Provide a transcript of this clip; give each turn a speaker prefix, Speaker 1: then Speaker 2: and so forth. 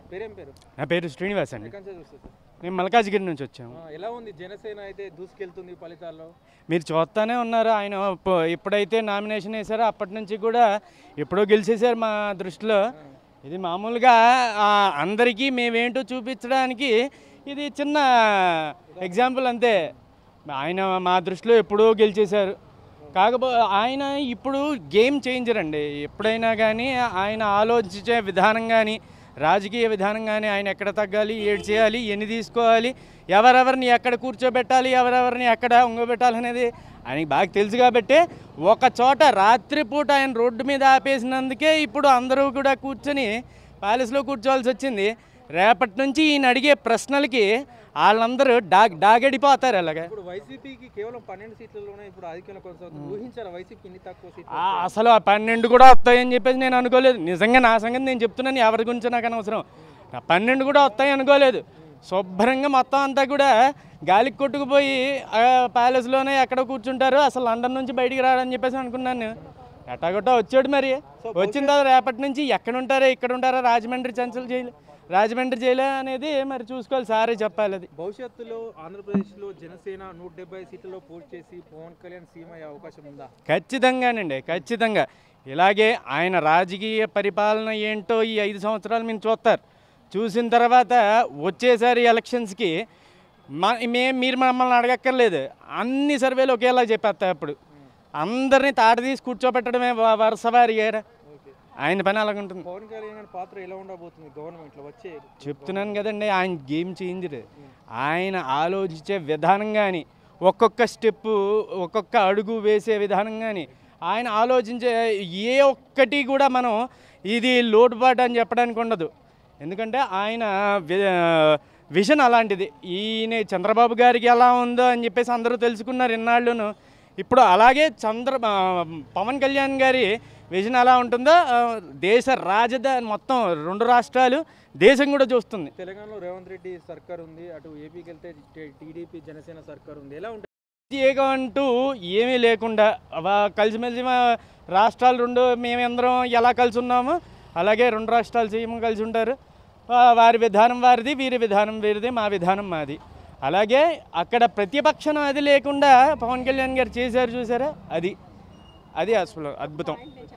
Speaker 1: పేరేం పేరు
Speaker 2: నా పేరు శ్రీనివాస్ అండి
Speaker 1: ఎక్కడి నుంచి చూస్తారు సార్
Speaker 2: మేము మల్కాజ్గిరి నుంచి వచ్చాము
Speaker 1: ఆ, ఎలా ఉంది జనసేన అయితే దూసుకెళ్తుంది ఫలితాల్లో
Speaker 2: మీరు చూస్తానే ఉన్నారు ఆయన ఇప్పు- ఎప్పుడైతే నామినేషన్ వేశారో అప్పటి నుంచి కూడా ఎప్పుడో గెలిచేశారు మా దృష్టిలో ఇది మామూలుగా ఆ, అందరికీ మేమేంటో చూపించడానికి ఇది చిన్న ఎగ్జాంపుల్ అంతే ఆయన మా దృష్టిలో ఎప్పుడో గెలిచేశారు కాకపో ఆయన ఇప్పుడు గేమ్ చేంజర్ అండి ఎప్పుడైనా కానీ ఆయన ఆలోచించే విధానం కానీ రాజకీయ విధానం కానీ ఆయన ఎక్కడ తగ్గాలి ఏడు చేయాలి ఎన్ని తీసుకోవాలి ఎవరెవరిని ఎక్కడ కూర్చోబెట్టాలి ఎవరెవరిని ఎక్కడ ఉంగబెట్టాలి అనేది ఆయనకి బాగా తెలుసు కాబట్టి ఒక చోట రాత్రిపూట ఆయన రోడ్డు మీద ఆపేసినందుకే ఇప్పుడు అందరూ కూడా కూర్చొని ప్యాలెస్లో కూర్చోవాల్సి వచ్చింది రేపటి నుంచి ఈయన అడిగే ప్రశ్నలకి వాళ్ళందరూ డాగ్ డాగడిపోతారు అలాగే
Speaker 1: ఇప్పుడు వైసీపీకి కేవలం పన్నెండు సీట్లలోనే ఇప్పుడు ఆధిక్యంలో కొనసాగుతుంది ఊహించారా వైసీపీ ఇన్ని తక్కువ సీట్లు
Speaker 2: ఆ, అసలు ఆ పన్నెండు కూడా వస్తాయని చెప్పేసి నేను అనుకోలేదు నిజంగా నా సంగతి నేను చెప్తున్నాను ఎవరి గురించి నాకు అనవసరం నా పన్నెండు కూడా వస్తాయి అనుకోలేదు శుభ్రంగా మొత్తం అంతా కూడా గాలికి కొట్టుకుపోయి ఆ ప్యాలెస్లోనే ఎక్కడ కూర్చుంటారు అసలు లండన్ నుంచి బయటికి రాడని చెప్పేసి అనుకున్నాను నేను ఎట్టాగొట్టా వచ్చాడు మరి వచ్చిన తర్వాత రేపటి నుంచి ఎక్కడ ఉంటారో ఇక్కడ ఉంటారో రాజమండ్రి చంచల్ జైలు రాజమండ్రి జైలు అనేది మరి చూసుకోవాలి సారే చెప్పాలి అది
Speaker 1: భవిష్యత్తులో ఆంధ్రప్రదేశ్లో జనసేన నూట డెబ్బై సీట్లలో పోటీ చేసి పవన్ కళ్యాణ్ సీఎం అయ్యే అవకాశం ఉందా
Speaker 2: ఖచ్చితంగానండి ఖచ్చితంగా ఇలాగే ఆయన రాజకీయ పరిపాలన ఏంటో ఈ ఐదు సంవత్సరాలు మేము చూస్తారు చూసిన తర్వాత వచ్చేసారి ఎలక్షన్స్కి మా మే మీరు మమ్మల్ని అడగక్కర్లేదు అన్ని సర్వేలు ఒకేలా చెప్పేస్తా అప్పుడు అందరినీ తాట తీసి కూర్చోబెట్టడమే వ- వరుస వారిగా
Speaker 1: ఓకే
Speaker 2: ఆయన పని అలాగుంటుంది
Speaker 1: పవన్ కళ్యాణ్ గారి పాత్ర ఎలా ఉండబోతుంది గవర్నమెంట్లో వచ్చే
Speaker 2: చెప్తున్నాను కదండి ఆయన గేమ్ చేంజర్ ఆయన ఆలోచించే విధానం కానీ ఒక్కొక్క స్టెప్పు ఒక్కొక్క అడుగు వేసే విధానం కానీ ఆయన ఆలోచించే ఏ ఒక్కటి కూడా మనం ఇది లోటుపాటు అని చెప్పడానికి ఉండదు ఎందుకంటే ఆయన వి- విజన్ అలాంటిది ఈయన చంద్రబాబు గారికి ఎలా ఉందో అని చెప్పేసి అందరూ తెలుసుకున్నారు ఇన్నాళ్ళును ఇప్పుడు అలాగే చంద్ర ఆ, పవన్ కళ్యాణ్ గారి విజన్ ఎలా ఉంటుందో ఆ, దేశ రాజధాని మొత్తం రెండు రాష్ట్రాలు దేశం కూడా చూస్తుంది
Speaker 1: తెలంగాణలో రేవంత్ రెడ్డి సర్కార్ ఉంది అటు ఏపీకి వెళ్తే టీడీపీ జనసేన సర్కార్ ఉంది ఎలా ఉంటుంది
Speaker 2: ప్రత్యేకం అంటూ ఏమీ లేకుండా వా- కలిసిమెలిసి మా రాష్ట్రాలు రెండు మేమందరం ఎలా కలిసి ఉన్నామో అలాగే రెండు రాష్ట్రాలు సీఎం కలిసి ఉంటారు వా- వారి విధానం వారిది వీరి విధానం వీరిది మా విధానం మాది అలాగే అక్కడ ప్రతిపక్షం అది లేకుండా పవన్ కళ్యాణ్ గారు చేశారు చూసారా అది అది అసలు అద్భుతం